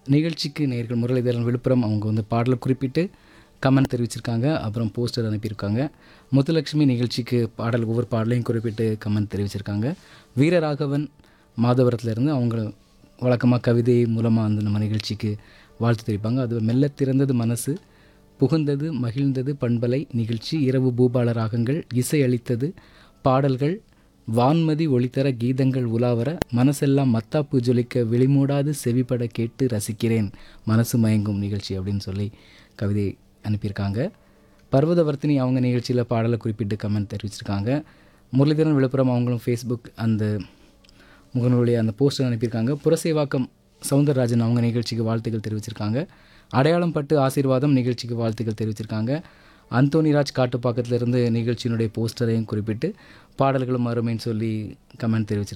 நிகழ்ச்சிக்கு நேர்கள் முரளிதரன் விழுப்புரம் அவங்க வந்து பாடலை குறிப்பிட்டு கமெண்ட் தெரிவிச்சிருக்காங்க அப்புறம் போஸ்டர் அனுப்பியிருக்காங்க முத்துலட்சுமி நிகழ்ச்சிக்கு பாடல் ஒவ்வொரு பாடலையும் குறிப்பிட்டு கமெண்ட் தெரிவிச்சிருக்காங்க வீரராகவன் மாதவரத்துலேருந்து அவங்க வழக்கமாக கவிதை மூலமாக வந்து நம்ம நிகழ்ச்சிக்கு வாழ்த்து தெரிவிப்பாங்க அது மெல்ல திறந்தது மனசு புகுந்தது மகிழ்ந்தது பண்பலை நிகழ்ச்சி இரவு பூபால ராகங்கள் இசை அளித்தது பாடல்கள் வான்மதி ஒளித்தர கீதங்கள் உலாவர மனசெல்லாம் மத்தாப்பு ஜொலிக்க விழிமூடாது செவிப்பட கேட்டு ரசிக்கிறேன் மனசு மயங்கும் நிகழ்ச்சி அப்படின்னு சொல்லி கவிதை அனுப்பியிருக்காங்க பர்வதவர்த்தினி அவங்க நிகழ்ச்சியில் பாடலை குறிப்பிட்டு கமெண்ட் தெரிவிச்சிருக்காங்க முரளிதரன் விழுப்புரம் அவங்களும் ஃபேஸ்புக் அந்த முகநூலில் அந்த போஸ்டர் அனுப்பியிருக்காங்க புரசேவாக்கம் சவுந்தரராஜன் அவங்க நிகழ்ச்சிக்கு வாழ்த்துக்கள் தெரிவிச்சிருக்காங்க அடையாளம் பட்டு ஆசீர்வாதம் நிகழ்ச்சிக்கு வாழ்த்துக்கள் தெரிவிச்சிருக்காங்க அந்தோனிராஜ் காட்டுப்பாக்கத்திலிருந்து நிகழ்ச்சியினுடைய போஸ்டரையும் குறிப்பிட்டு பாடல்களும் அருமைன்னு சொல்லி கமெண்ட் தெரிவிச்சிருக்காங்க